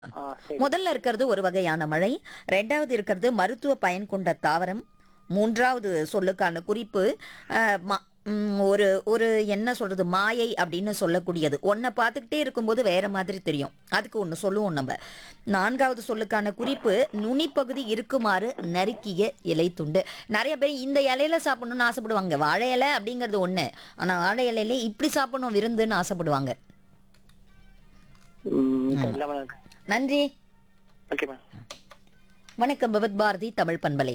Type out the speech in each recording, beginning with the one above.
ஆ, சரி. முதல்ல இருக்கிறது ஒரு வகையான மழை ரெண்டாவது இருக்கிறது மருத்துவ பயன் கொண்ட தாவரம் மூன்றாவது சொல்லுக்கான குறிப்பு அஹ், ம- ம், ஒரு ஒரு என்ன சொல்றது மாயை அப்படின்னு சொல்லக்கூடியது ஒன்றை பார்த்துக்கிட்டே இருக்கும்போது வேற மாதிரி தெரியும் அதுக்கு ஒன்று சொல்லுவோம் நம்ம நான்காவது சொல்லுக்கான குறிப்பு நுனிப்பகுதி இருக்குமாறு நறுக்கிய இலை துண்டு நிறைய பேர் இந்த இலையில சாப்பிடணும்னு ஆசைப்படுவாங்க வாழை இலை அப்படிங்கிறது ஒன்று ஆனால் வாழை இலையில இப்படி சாப்பிடணும் விருந்துன்னு ஆசைப்படுவாங்க ம், தெரியல மேடம். நன்றி ஓகே மேம் வணக்கம் பகவத் பாரதி தமிழ் பண்பலை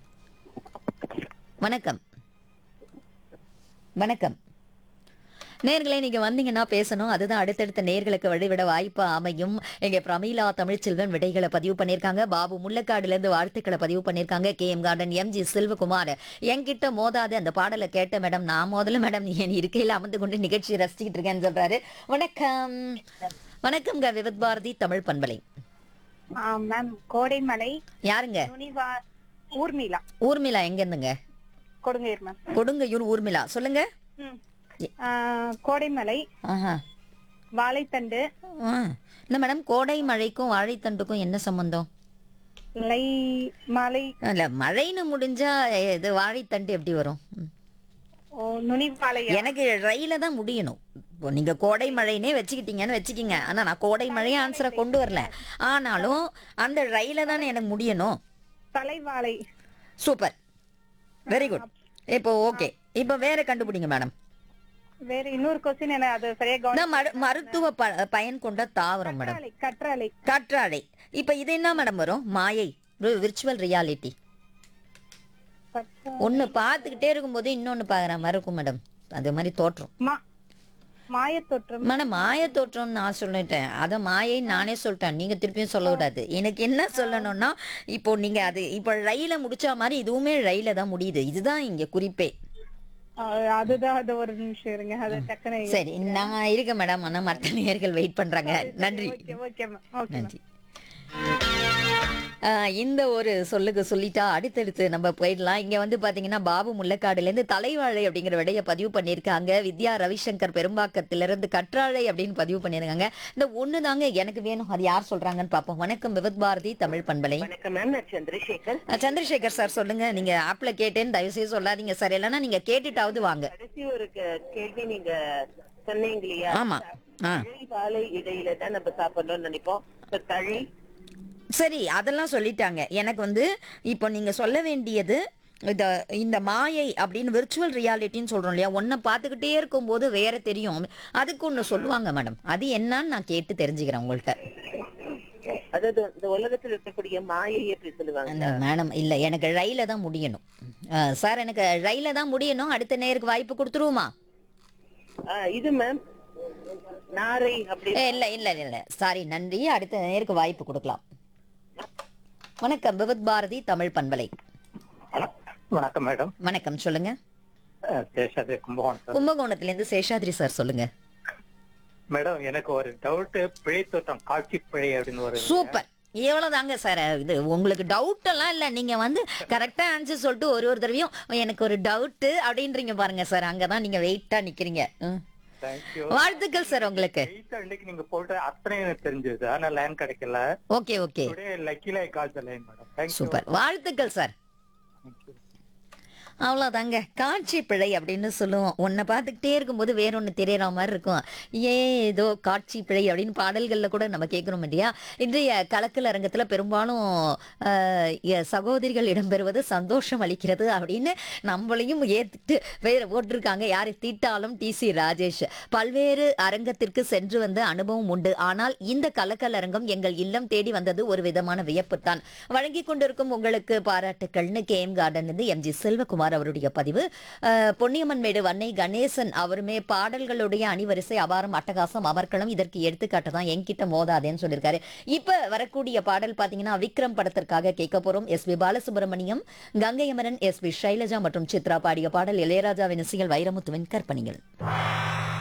வணக்கம் வணக்கம் நேர்களே நீங்க வந்தீங்கன்னா பேசணும் அதுதான் அடுத்தடுத்த நேர்களுக்கு வழிவிட வாய்ப்பு அமையும் எங்க பிரமீளா தமிழ்ச்செல்வன் விடைகளை பதிவு பண்ணியிருக்காங்க பாபு முள்ளக்காடுல இருந்து வாழ்த்துக்களை பதிவு பண்ணியிருக்காங்க K M garden M G Selvakumar என்கிட்ட மோதாது அந்த பாடலை கேட்ட மேடம் நான் மோதல மேடம் நீ என் இருக்கையில் அமர்ந்து கொண்டு நிகழ்ச்சி ரசிச்சுக்கிட்டு இருக்கேன்னு சொல்றாரு வணக்கம் வணக்கம்ங்க விவத் பாரதி தமிழ் பண்பலை மேம் கோடைமலை யாருங்க துணிவா ஊர்மிளா ஊர்மிளா எங்க இருந்துங்க கொடுங்கூர் மேம் கொடுங்கையூர் ஊர்மிளா சொல்லுங்க ம். ஆ, கோடைமலை ஆஹா வாழைத்தண்டு ஆ. இல்ல மேடம் கோடை மழைக்கும் வாழைத்தண்டுக்கும் என்ன சம்பந்தம் லை மலை இல்ல மழைன்னு முடிஞ்சா இது வாழைத்தண்டு எப்படி வரும் ம். ஓ, நுனி வாழை எனக்கு ரயில தான் முடியணும் இப்போ நீங்க கோடை மழைனே வச்சுக்கிட்டீங்கன்னு வச்சுக்கிங்க ஆனா நான் கோடை மழையை ஆன்சரை கொண்டு வரல ஆனாலும் அந்த ரயில தானே எனக்கு முடியணும் தலைவாழை சூப்பர் வெரி குட் இப்போ ஓகே இப்போ வேற கண்டுபிடிங்க மேடம் வேற இன்னொரு கொஸ்டின் என்ன அது சரியா இந்த கவனம் மரு- மருத்துவ ப- பயன் கொண்ட தாவரம் மேடம் கற்றாழை கற்றாழை காற்றாழை இப்ப இது என்ன மேடம் வரும் மாயை விர்ச்சுவல் ரியாலிட்டி கற்றா- ஒன்னு பார்த்துக்கிட்டே இருக்கும்போது இன்னொன்னு பாக்குற மாதிரி இருக்கும் மேடம் அது மாதிரி தோற்றம் மா மாயத்தொற்றம் மேடம் மாய தோற்றம் நான் சொல்லிட்டேன் அத மாயை நானே சொல்லிட்டேன் நீங்க திருப்பியும் சொல்ல விடாது எனக்கு என்ன சொல்லணும்னா இப்போ நீங்க அது இப்போ ரயில முடிச்ச மாதிரி இதுவுமே ரயில தான் முடியுது இதுதான் இங்க குறிப்பே ஆ, அதுதான் அது ஒரு நிமிஷம் இருங்க அது டக்குனு சரி நான் இருக்கேன் மேடம் ஆனா மற்ற நேயர்கள் வெயிட் பண்றாங்க நன்றி ஓகே ஓகே மேம் ஓகே நன்றி ஆஹ் இந்த ஒரு சொல்லுக்கு சொல்லிட்டா அடுத்தடுத்து நம்ம போயிடலாம் இங்க வந்து பாத்தீங்கன்னா பாபு முள்ளக்காடுல இருந்து தலைவாழை அப்படிங்கிற விடைய பதிவு பண்ணியிருக்காங்க வித்யா ரவிசங்கர் பெரும்பாக்கத்துல இருந்து கற்றாழை அப்படின்னு பதிவு பண்ணியிருக்காங்க இந்த ஒண்ணு தாங்க எனக்கு வேணும் அது யார் சொல்றாங்கன்னு பார்ப்போம் வணக்கம் விவத் பாரதி தமிழ் பண்பலை வணக்கம் மேம் நான் சந்திரசேகர் அஹ் சந்திரசேகர் சார் சொல்லுங்க நீங்க ஆப்ல கேட்டேன்னு தயவு செய்து சொல்லாதீங்க சார் இல்லைன்னா நீங்க கேட்டுட்டாவது வாங்க கடைசி ஒரு கே- கேள்வி நீங்க சொன்னீங்க இல்லையா ஆமா ஆ தழை வாழை இடையில தான் நம்ம சாப்பிடணும்னு நினைப்போம் இப்ப தழை சரி அதெல்லாம் சொல்லிட்டாங்க எனக்கு வந்து இப்போ நீங்க சொல்ல வேண்டியது இந்த இந்த மாயை அப்படின்னு விர்ச்சுவல் ரியாலிட்டின்னு சொல்றோம் இல்லையா ஒன்றை பார்த்துக்கிட்டே இருக்கும்போது வேற தெரியும் அதுக்கு ஒன்று சொல்லுவாங்க மேடம் அது என்னன்னு நான் கேட்டு தெரிஞ்சுக்கிறேன் உங்கள்கிட்ட அதாவது இந்த உலகத்தில் இருக்கக்கூடிய மாயை எப்படி சொல்லுவாங்க அந்த மேடம் இல்லை எனக்கு ரயில தான் முடியணும் அஹ், சார் எனக்கு ரயில தான் முடியணும் அடுத்த நேருக்கு வாய்ப்பு கொடுத்துருவோமா ஆ, இது மேம் நாரை அப்படி ஏ, இல்ல இல்ல இல்ல சாரி நன்றி அடுத்த நேருக்கு வாய்ப்பு கொடுக்கலாம் வணக்கம் விவத் பாரதி தமிழ் பண்பலை வணக்கம் மேடம் வணக்கம் சொல்லுங்க அஹ், சேஷாதே கும்பகோணம் சார் கும்பகோணத்துல இருந்து சேஷாத்ரி சார் சொல்லுங்க மேடம் எனக்கு ஒரு டவுட் பிழை தோட்டம் காட்சி பிழை அப்படின்னு ஒரு சூப்பர் எவ்வளவுதாங்க சார் இது உங்களுக்கு டவுட் எல்லாம் இல்ல நீங்க வந்து கரெக்டா ஆன்சர் சொல்லிட்டு ஒரு ஒரு தடவையும் எனக்கு ஒரு டவுட் அப்படின்றீங்க பாருங்க சார் அங்கதான் நீங்க வெயிட்டா நிக்கிறீங்க ம். தேங்க்யூ வாழ்த்துக்கள் சார் உங்களுக்கு எயிட் அன்னைக்கு நீங்க போட்டு அத்தனை எனக்கு தெரிஞ்சது ஆனா லைன் கிடைக்கல ஓகே ஓகே டுடே லக்கில call the line madam thank you super வாழ்த்துக்கள் சார் அவ்வளோதாங்க காட்சி பிழை அப்படின்னு சொல்லுவோம் உன்னை பார்த்துக்கிட்டே இருக்கும்போது வேற ஒன்று தெரியற மாதிரி இருக்கும் ஏதோ காட்சி பிழை அப்படின்னு பாடல்களில் கூட நம்ம கேட்குறோம் இல்லையா இன்றைய கலக்கல் அரங்கத்தில் பெரும்பாலும் ஆஹ், எ- சகோதரிகள் இடம்பெறுவது சந்தோஷம் அளிக்கிறது அப்படின்னு நம்மளையும் ஏற்றுட்டு வேற போட்டிருக்காங்க யாரை தீட்டாலும் டிசி ராஜேஷ் பல்வேறு அரங்கத்திற்கு சென்று வந்த அனுபவம் உண்டு ஆனால் இந்த கலக்கல் அரங்கம் எங்கள் இல்லம் தேடி வந்தது ஒரு விதமான வியப்புத்தான் வழங்கி கொண்டிருக்கும் உங்களுக்கு பாராட்டுக்கள்னு கே எம் கார்டன் இருந்து எம் ஜி செல்வகுமார் அவருடைய பதிவு அஹ், பொன்னியம்மன் மேடு வன்னை கணேசன் அவருமே பாடல்களுடைய அணிவரிசை அபாரம் அட்டகாசம் அமர்க்களம் இதற்கு எடுத்துக்காட்டு தான் என்கிட்ட மோதாதேன்னு சொல்லியிருக்காரு இப்ப வரக்கூடிய பாடல் பாத்தீங்கன்னா விக்ரம் படத்திற்காக கேட்க போறோம் S P Balasubrahmanyam Gangai Amaran S P Sailaja மற்றும் சித்ரா பாடிய பாடல் இளையராஜாவின் இசையில் வைரமுத்துவின் கற்பனைகள்